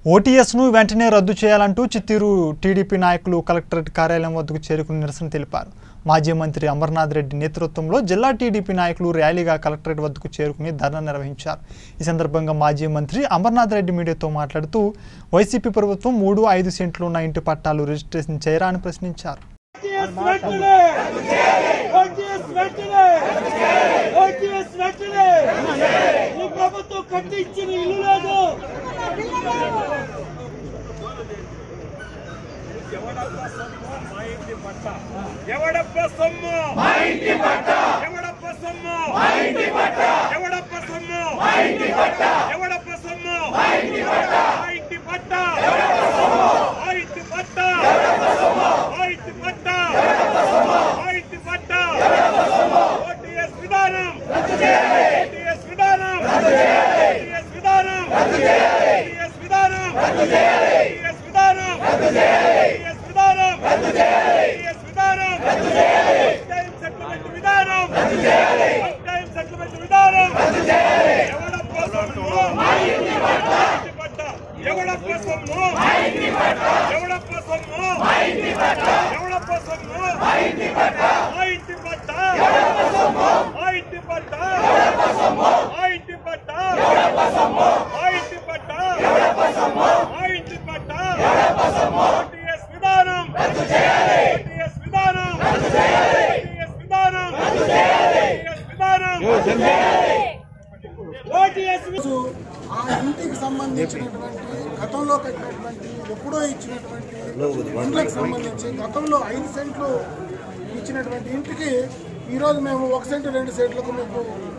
ఓటీఎస్ను వెంటనే రద్దు చేయాలంటూ చిత్తూరు టీడీపీ నాయకులు కలెక్టరేట్ కార్యాలయం వద్దకు చేరుకుని నిరసన తెలిపారు మాజీ మంత్రి అమర్నాథ్ రెడ్డి నేతృత్వంలో జిల్లా టీడీపీ నాయకులు ర్యాలీగా కలెక్టరేట్ వద్దకు చేరుకుని ధర్నా నిర్వహించారు ఈ సందర్భంగా మాజీ మంత్రి అమర్నాథ్ రెడ్డి మీడియాతో మాట్లాడుతూ వైసీపీ ప్రభుత్వం మూడు ఐదు సెంట్లు ఉన్న ఇంటి పట్టాలు రిజిస్ట్రేషన్ చేయరా అని ప్రశ్నించారు ఓటీఎస్ వెంటనే ఓటీఎస్ వెంటనే ఓటీఎస్ వెంటనే ఈ ప్రభుత్వం కట్టించిన ఇల్లు లేదు ఎవడప్ప సొమ్ము మా ఇంటి పట్ట ఎవడప్ప సొమ్ము మా ఇంటి పట్ట ఎవడప్ప సొమ్ము మా ఇంటి పట్ట ఎవడప్ప సొమ్ము మా ఇంటి పట్ట మా ఇంటి పట్ట ఎవడప్ప సొమ్ము మా ఇంటి పట్ట ఎవడప్ప సొమ్ము మా ఇంటి పట్ట ఎవడప్ప సొమ్ము మా ఇంటి పట్ట ఎవడప్ప సొమ్ము ఓటీఎస్ విధానం రద్దు చేయాలి ఓటీఎస్ విధానం రద్దు చేయాలి ఓటీఎస్ విధానం రద్దు చేయాలి ఓటీఎస్ విధానం రద్దు చేయాలి ఓటీఎస్ విధానం రద్దు చేయాలి ఓటీఎస్ విధానం రద్దు చేయాలి ఓటీఎస్ విధానం రద్దు చేయాలి టైం సెటిల్మెంట్ విధానం రద్దు చేయాలి టైం సెటిల్మెంట్ విధానం రద్దు చేయాలి ఎవడప్ప సొమ్ము మా ఇంటి పట్ట ఎవడప్ప సొమ్ము మా ఇంటి పట్ట ఎవడప్ప సొమ్ము మా ఇంటి పట్ట ఎవడప్ప సొమ్ము మా ఇంటి పట్ట మా ఇంటి పట్ట ఎవడప్ప సొమ్ము మా ఇంటి పట్ట ఎవడప్ప సొమ్ము మా ఇంటి పట్ట ఎవడప్ప సొమ్ము మా ఇంటి పట్ట ఎవడప్ప సొమ్ము మా ఇంటి పట్ట ఎవడప్ప సొమ్ము ఓటీఎస్ విధానం రద్దు చేయాలి ఓటీఎస్ విధానం రద్దు చేయాలి ఓటీఎస్ విధానం రద్దు చేయాలి ఓటీఎస్ విధానం రద్దు చేయాలి ఓటీఎస్ రోజు ఆ ఇంటికి సంబంధించినటువంటి గతంలో కట్టినటువంటి ఎప్పుడో ఇచ్చినటువంటి ఇంట్లకు సంబంధించి గతంలో ఐదు సెంట్లు ఇచ్చినటువంటి ఇంటికి ఈరోజు మేము ఒక సెంటు రెండు సెంట్లకు మీకు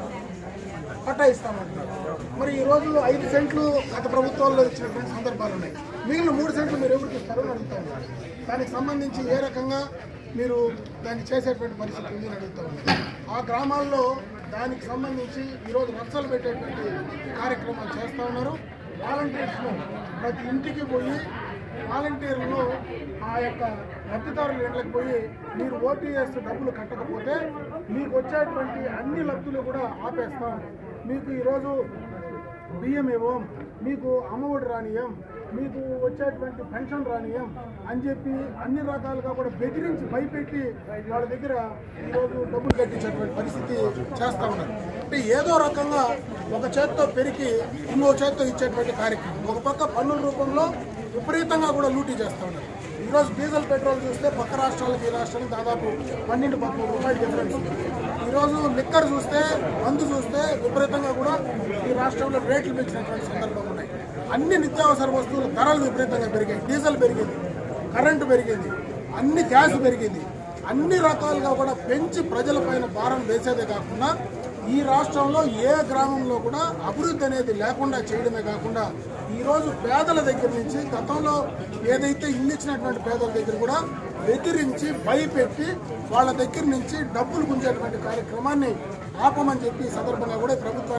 పట్టా ఇస్తామంటున్నారు మరి ఈ రోజు ఐదు సెంట్లు గత ప్రభుత్వాల్లో ఇచ్చినటువంటి సందర్భాలు ఉన్నాయి మిగిలిన మూడు సెంట్లు మీరు ఎవరికి ఇస్తారో అని అడుగుతా ఉన్నారు దానికి సంబంధించి ఏ రకంగా మీరు దాన్ని చేసేటువంటి పరిస్థితి ఉంది అని అడుగుతా ఉన్నారు ఆ గ్రామాల్లో దానికి సంబంధించి ఈరోజు నర్సలు పెట్టేటువంటి కార్యక్రమాలు చేస్తూ ఉన్నారు వాలంటీర్స్ను ప్రతి ఇంటికి పోయి వాలంటీర్లను ఆ యొక్క లబ్ధిదారుల ఇళ్ళకి పోయి మీరు ఓటీఎస్ డబ్బులు కట్టకపోతే మీకు వచ్చేటువంటి అన్ని లబ్ధులు కూడా ఆపేస్తాం మీకు ఈరోజు బియ్యం ఇవ్వం మీకు అమ్మఒడి రానియం మీకు వచ్చేటువంటి పెన్షన్ రానియం అని చెప్పి అన్ని రకాలుగా కూడా బెదిరించి భయపెట్టి వాళ్ళ దగ్గర ఈరోజు డబ్బులు కట్టించేటువంటి పరిస్థితి చేస్తూ ఉన్నారు అంటే ఏదో రకంగా ఒక చేత్తో పెరిగి ఇంకో చేత్తో ఇచ్చేటువంటి కార్యక్రమం ఒక పక్క పన్నుల రూపంలో విపరీతంగా కూడా లూటీ చేస్తూ ఉన్నారు ఈరోజు డీజిల్ పెట్రోల్ చూస్తే పక్క రాష్ట్రాలకి ఈ రాష్ట్రానికి దాదాపు పన్నెండు పదమూడు రూపాయలు డిఫరెన్స్ ఉంది ఈరోజు లిక్కర్ చూస్తే మందు చూస్తే విపరీతంగా కూడా ఈ రాష్ట్రంలో రేట్లు పెంచినటువంటి సందర్భాలు ఉన్నాయి అన్ని నిత్యావసర వస్తువుల ధరలు విపరీతంగా పెరిగాయి డీజిల్ పెరిగింది కరెంటు పెరిగింది అన్ని గ్యాస్ పెరిగింది అన్ని రకాలుగా కూడా పెంచి ప్రజలపైన భారం వేసేదే కాకుండా ఈ రాష్ట్రంలో ఏ గ్రామంలో కూడా అభివృద్ధి అనేది లేకుండా చేయడమే కాకుండా ఈరోజు పేదల దగ్గర నుంచి గతంలో ఏదైతే ఇల్లు ఇచ్చినటువంటి పేదల దగ్గర కూడా బెదిరించి భయపెట్టి వాళ్ళ దగ్గర నుంచి డబ్బులు గుంజేటువంటి కార్యక్రమాన్ని ఆపమని చెప్పి ఈ సందర్భంగా కూడా ఈ ప్రభుత్వం